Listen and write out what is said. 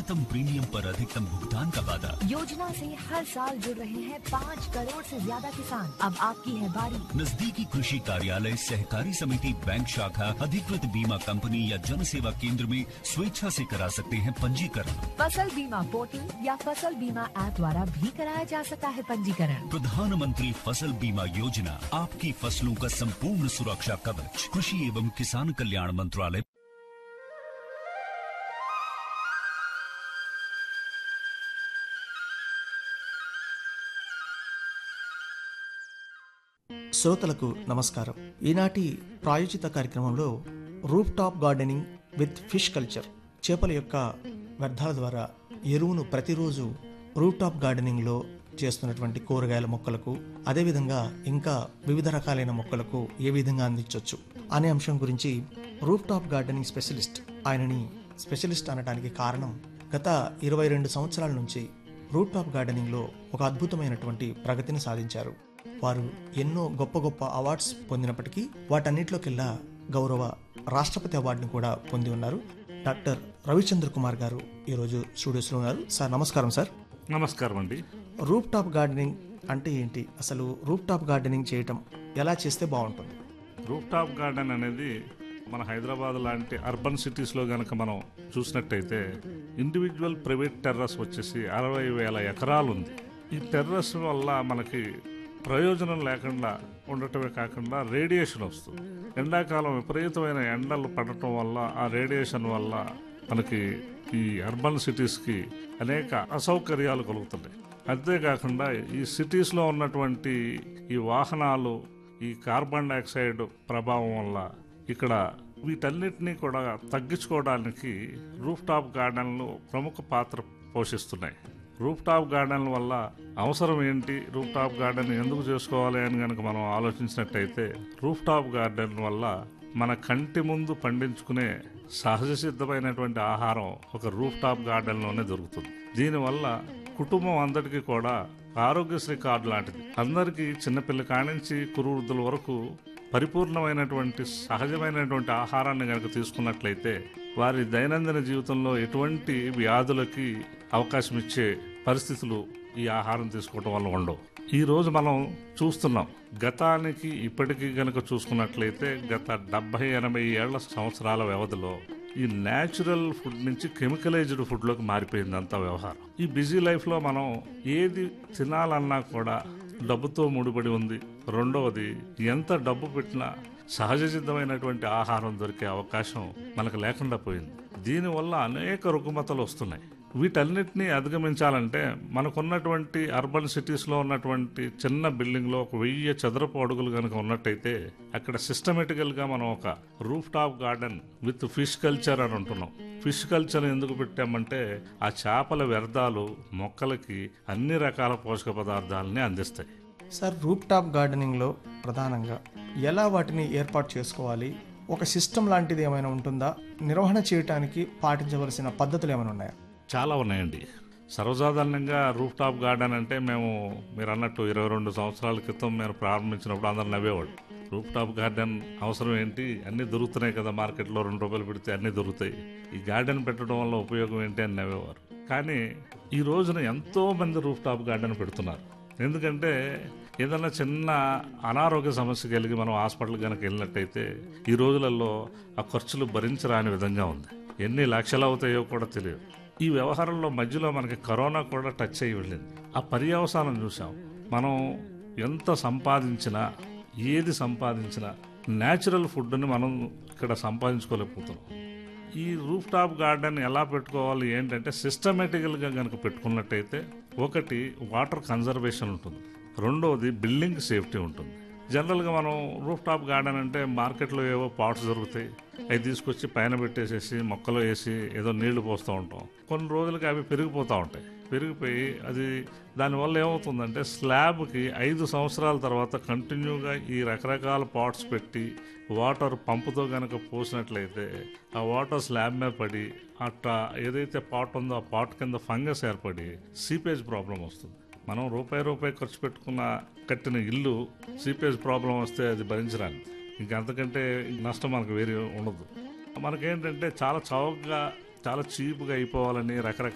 न्यूनतम प्रीमियम पर अधिकतम भुगतान का वादा योजना से हर साल जुड़ रहे हैं पाँच करोड़ से ज्यादा किसान अब आपकी है बारी नजदीकी कृषि कार्यालय सहकारी समिति बैंक शाखा अधिकृत बीमा कंपनी या जन सेवा केंद्र में स्वेच्छा से करा सकते हैं पंजीकरण फसल बीमा पोर्टल या फसल बीमा ऐप द्वारा भी कराया जा सकता है पंजीकरण प्रधानमंत्री फसल बीमा योजना आपकी फसलों का संपूर्ण सुरक्षा कवच कृषि एवं किसान कल्याण मंत्रालय శ్రోతలకు నమస్కారం ఈనాటి ప్రాయోజిత కార్యక్రమంలో rooftop gardening with fish culture చేపల యొక్క వ్యర్థాల ద్వారా ఎరువును ప్రతిరోజు రూఫ్ టాప్ గార్డెనింగ్లో చేస్తున్నటువంటి కూరగాయల మొక్కలకు అదేవిధంగా ఇంకా వివిధ రకాలైన మొక్కలకు ఏ విధంగా అందించవచ్చు అనే అంశం గురించి రూఫ్ టాప్ గార్డెనింగ్ స్పెషలిస్ట్ ఆయనని స్పెషలిస్ట్ అనడానికి కారణం గత ఇరవై రెండు సంవత్సరాల నుంచి రూట్ టాప్ గార్డెనింగ్లో ఒక అద్భుతమైనటువంటి ప్రగతిని సాధించారు వారు ఎన్నో గొప్ప గొప్ప అవార్డ్స్ పొందినప్పటికీ వాటన్నిటిలోకెల్లా గౌరవ రాష్ట్రపతి అవార్డుని కూడా పొంది ఉన్నారు డాక్టర్ రవిచంద్ర కుమార్ గారు ఈరోజు స్టూడియోస్లో ఉన్నారు సార్ నమస్కారం సార్ నమస్కారం అండి రూప్ టాప్ గార్డెనింగ్ అంటే ఏంటి అసలు రూప్ టాప్ గార్డెనింగ్ చేయటం ఎలా చేస్తే బాగుంటుంది రూఫ్ టాప్ గార్డెన్ అనేది మన హైదరాబాద్ లాంటి అర్బన్ సిటీస్లో గనక మనం చూసినట్టయితే ఇండివిజువల్ ప్రైవేట్ టెర్రస్ వచ్చేసి అరవై వేల ఎకరాలు ఉంది ఈ టెర్రస్ వల్ల మనకి ప్రయోజనం లేకుండా ఉండటమే కాకుండా రేడియేషన్ వస్తుంది ఎండాకాలం విపరీతమైన ఎండలు పడటం వల్ల ఆ రేడియేషన్ వల్ల మనకి ఈ అర్బన్ సిటీస్కి అనేక అసౌకర్యాలు కలుగుతున్నాయి అంతేకాకుండా ఈ సిటీస్లో ఉన్నటువంటి ఈ వాహనాలు ఈ కార్బన్ డైఆక్సైడ్ ప్రభావం వల్ల ఇక్కడ వీటన్నిటినీ కూడా తగ్గించుకోవడానికి రూఫ్ టాప్ గార్డెన్లు ప్రముఖ పాత్ర పోషిస్తున్నాయి రూఫ్ టాప్ గార్డెన్ల వల్ల అవసరం ఏంటి రూఫ్ టాప్ గార్డెన్ ఎందుకు చేసుకోవాలి అని కనుక మనం ఆలోచించినట్టయితే రూఫ్ టాప్ గార్డెన్ వల్ల మన కంటి ముందు పండించుకునే సహజ సిద్ధమైనటువంటి ఆహారం ఒక రూఫ్ టాప్ గార్డెన్లోనే దొరుకుతుంది దీనివల్ల కుటుంబం అందరికీ కూడా ఆరోగ్యశ్రీ కార్డు లాంటిది అందరికీ చిన్నపిల్ల కానించి కురువృద్ధుల వరకు పరిపూర్ణమైనటువంటి సహజమైనటువంటి ఆహారాన్ని కనుక తీసుకున్నట్లయితే వారి దైనందిన జీవితంలో ఎటువంటి వ్యాధులకి అవకాశం ఇచ్చే పరిస్థితులు ఈ ఆహారం తీసుకోవడం వల్ల ఉండవు ఈ రోజు మనం చూస్తున్నాం గతానికి ఇప్పటికీ గనక చూసుకున్నట్లయితే గత డెబ్బై ఎనభై ఏళ్ల సంవత్సరాల వ్యవధిలో ఈ న్యాచురల్ ఫుడ్ నుంచి కెమికలైజ్డ్ ఫుడ్లోకి మారిపోయింది అంతా వ్యవహారం ఈ బిజీ లైఫ్లో మనం ఏది తినాలన్నా కూడా డబ్బుతో ముడిపడి ఉంది రెండవది ఎంత డబ్బు పెట్టినా సహజ సిద్ధమైనటువంటి ఆహారం దొరికే అవకాశం మనకు లేకుండా పోయింది దీనివల్ల అనేక రుగ్మతలు వస్తున్నాయి వీటన్నిటినీ అధిగమించాలంటే మనకున్నటువంటి అర్బన్ సిటీస్లో ఉన్నటువంటి చిన్న బిల్డింగ్లో ఒక వెయ్యి చదరపు అడుగులు కనుక ఉన్నట్టయితే అక్కడ సిస్టమేటికల్గా మనం ఒక rooftop garden with fish culture అని అంటున్నాం ఫిష్ కల్చర్ ఎందుకు పెట్టామంటే ఆ చేపల వ్యర్థాలు మొక్కలకి అన్ని రకాల పోషక పదార్థాలని అందిస్తాయి సార్ రూప్ టాప్ గార్డెనింగ్లో ప్రధానంగా ఎలా వాటిని ఏర్పాటు చేసుకోవాలి ఒక సిస్టమ్ లాంటిది ఏమైనా ఉంటుందా నిర్వహణ చేయడానికి పాటించవలసిన పద్ధతులు ఏమైనా ఉన్నాయా చాలా ఉన్నాయండి సర్వసాధారణంగా రూఫ్ టాప్ గార్డెన్ అంటే మేము మీరు అన్నట్టు ఇరవై రెండు సంవత్సరాల క్రితం మేము ప్రారంభించినప్పుడు అందరు నవ్వేవాడు రూఫ్ టాప్ గార్డెన్ అవసరం ఏంటి అన్నీ దొరుకుతున్నాయి కదా మార్కెట్లో రెండు రూపాయలు పెడితే అన్నీ దొరుకుతాయి ఈ గార్డెన్ పెట్టడం వల్ల ఉపయోగం ఏంటి అని నవ్వేవారు కానీ ఈ రోజున ఎంతో మంది రూఫ్ టాప్ గార్డెన్ పెడుతున్నారు ఎందుకంటే ఏదైనా చిన్న అనారోగ్య సమస్య కలిగి మనం హాస్పిటల్ కనుక వెళ్ళినట్టయితే ఈ రోజులలో ఆ ఖర్చులు భరించరాని విధంగా ఉంది ఎన్ని లక్షలు అవుతాయో కూడా తెలియదు ఈ వ్యవహారంలో మధ్యలో మనకి కరోనా కూడా టచ్ అయ్యి వెళ్ళింది ఆ పర్యవసానం చూసాం మనం ఎంత సంపాదించినా ఏది సంపాదించినా న్యాచురల్ ఫుడ్ని మనం ఇక్కడ సంపాదించుకోలేకపోతున్నాం ఈ రూఫ్ టాప్ గార్డెన్ ఎలా పెట్టుకోవాలి ఏంటంటే సిస్టమేటికల్గా కనుక పెట్టుకున్నట్టయితే ఒకటి వాటర్ కన్జర్వేషన్ ఉంటుంది రెండవది బిల్డింగ్ సేఫ్టీ ఉంటుంది జనరల్గా మనం రూఫ్ టాప్ గార్డెన్ అంటే మార్కెట్లో ఏవో పాట్స్ దొరుకుతాయి అవి తీసుకొచ్చి పైన పెట్టేసేసి మొక్కలు వేసి ఏదో నీళ్లు పోస్తూ ఉంటాం కొన్ని రోజులకి అవి పెరిగిపోతూ ఉంటాయి పెరిగిపోయి అది దానివల్ల ఏమవుతుందంటే స్లాబ్కి ఐదు సంవత్సరాల తర్వాత కంటిన్యూగా ఈ రకరకాల పాట్స్ పెట్టి వాటర్ పంపుతో కనుక పోసినట్లయితే ఆ వాటర్ స్లాబ్ మీద పడి అట్లా ఏదైతే పాట్ ఉందో ఆ పాట్ కింద ఫంగస్ ఏర్పడి సీపేజ్ ప్రాబ్లం వస్తుంది మనం రూపాయి రూపాయి ఖర్చు పెట్టుకున్న కట్టిన ఇల్లు సీపేజ్ ప్రాబ్లం వస్తే అది భరించరాని ఇంకా అంతకంటే నష్టం మనకు వేరే ఉండదు మనకేంటంటే చాలా చౌకగా చాలా చీప్గా అయిపోవాలని రకరకాల